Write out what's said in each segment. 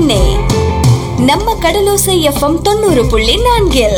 முன்னே நம்ம கடலோசை எஃப்எம் தொண்ணூறு புள்ளி நான்கில்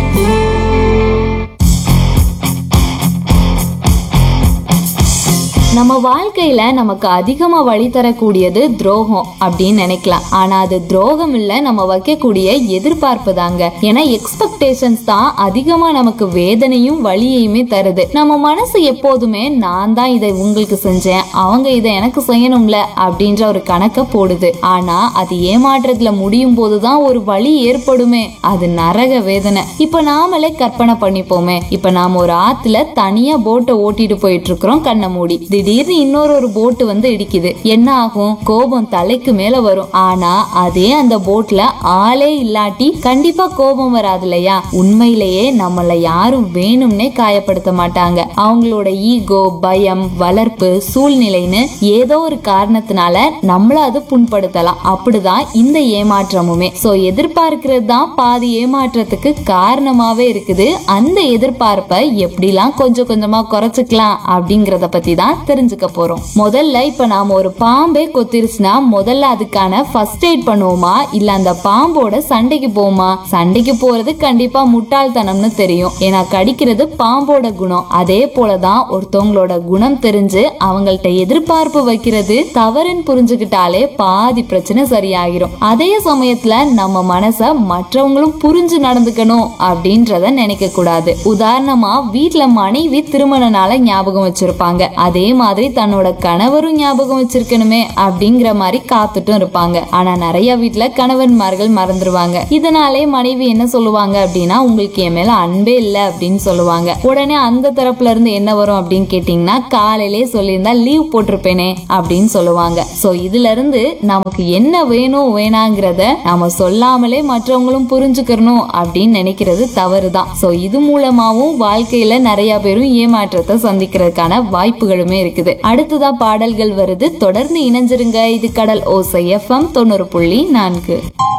நம்ம வாழ்க்கையில நமக்கு அதிகமா வழி தரக்கூடியது துரோகம் அப்படின்னு நினைக்கலாம் ஆனா அது துரோகம் இல்ல நம்ம வைக்கக்கூடிய எதிர்பார்ப்பு தாங்க ஏன்னா எக்ஸ்பெக்டேஷன்ஸ் தான் அதிகமா நமக்கு வேதனையும் வலியையுமே தருது நம்ம மனசு எப்போதுமே நான் தான் இதை உங்களுக்கு செஞ்சேன் அவங்க இதை எனக்கு செய்யணும்ல அப்படின்ற ஒரு கணக்க போடுது ஆனா அது ஏமாற்றத்துல முடியும் போதுதான் ஒரு வலி ஏற்படுமே அது நரக வேதனை இப்ப நாமளே கற்பனை பண்ணிப்போமே இப்ப நாம ஒரு ஆத்துல தனியா போட்டை ஓட்டிட்டு போயிட்டு இருக்கிறோம் கண்ணை மூடி திடீர்னு இன்னொரு ஒரு போட்டு வந்து இடிக்குது என்ன ஆகும் கோபம் தலைக்கு மேல வரும் ஆனா அதே அந்த போட்ல ஆளே இல்லாட்டி கண்டிப்பா கோபம் வராது இல்லையா உண்மையிலேயே நம்மள யாரும் வேணும்னே காயப்படுத்த மாட்டாங்க அவங்களோட ஈகோ பயம் வளர்ப்பு சூழ்நிலைன்னு ஏதோ ஒரு காரணத்தினால நம்மள அது புண்படுத்தலாம் அப்படிதான் இந்த ஏமாற்றமுமே சோ எதிர்பார்க்கிறது தான் பாதி ஏமாற்றத்துக்கு காரணமாவே இருக்குது அந்த எதிர்பார்ப்பை எப்படிலாம் கொஞ்சம் கொஞ்சமா குறைச்சுக்கலாம் அப்படிங்கறத பத்தி தான் தெரிஞ்சுக்க போறோம் முதல்ல இப்ப நாம ஒரு பாம்பே கொத்திருச்சுன்னா முதல்ல அதுக்கான ஃபர்ஸ்ட் எய்ட் பண்ணுவோமா இல்ல அந்த பாம்போட சண்டைக்கு போவோமா சண்டைக்கு போறது கண்டிப்பா முட்டாள்தனம்னு தெரியும் ஏன்னா கடிக்கிறது பாம்போட குணம் அதே போலதான் ஒருத்தவங்களோட குணம் தெரிஞ்சு அவங்கள்ட்ட எதிர்பார்ப்பு வைக்கிறது தவறுன்னு புரிஞ்சுக்கிட்டாலே பாதி பிரச்சனை சரியாகிரும் அதே சமயத்துல நம்ம மனச மற்றவங்களும் புரிஞ்சு நடந்துக்கணும் அப்படின்றத நினைக்க கூடாது உதாரணமா வீட்ல மனைவி திருமண நாளை ஞாபகம் வச்சிருப்பாங்க அதே மாதிரி தன்னோட கணவரும் ஞாபகம் வச்சிருக்கணுமே அப்படிங்கிற மாதிரி காத்துட்டும் இருப்பாங்க ஆனா நிறைய வீட்ல கணவன்மார்கள் மறந்துருவாங்க இதனாலே மனைவி என்ன சொல்லுவாங்க அப்படின்னா உங்களுக்கு என் மேல அன்பே இல்ல அப்படின்னு சொல்லுவாங்க உடனே அந்த தரப்புல இருந்து என்ன வரும் அப்படின்னு கேட்டீங்கன்னா காலையிலே சொல்லியிருந்தா லீவ் போட்டிருப்பேனே அப்படின்னு சொல்லுவாங்க சோ இதுல இருந்து நமக்கு என்ன வேணும் வேணாங்கிறத நாம சொல்லாமலே மற்றவங்களும் புரிஞ்சுக்கணும் அப்படின்னு நினைக்கிறது தவறுதான் சோ இது மூலமாவும் வாழ்க்கையில நிறைய பேரும் ஏமாற்றத்தை சந்திக்கிறதுக்கான வாய்ப்புகளுமே இருக்குது அடுத்ததா பாடல்கள் வருது தொடர்ந்து இணைஞ்சிருங்க இது கடல் ஓசை எஃப்எம் தொண்ணூறு புள்ளி நான்கு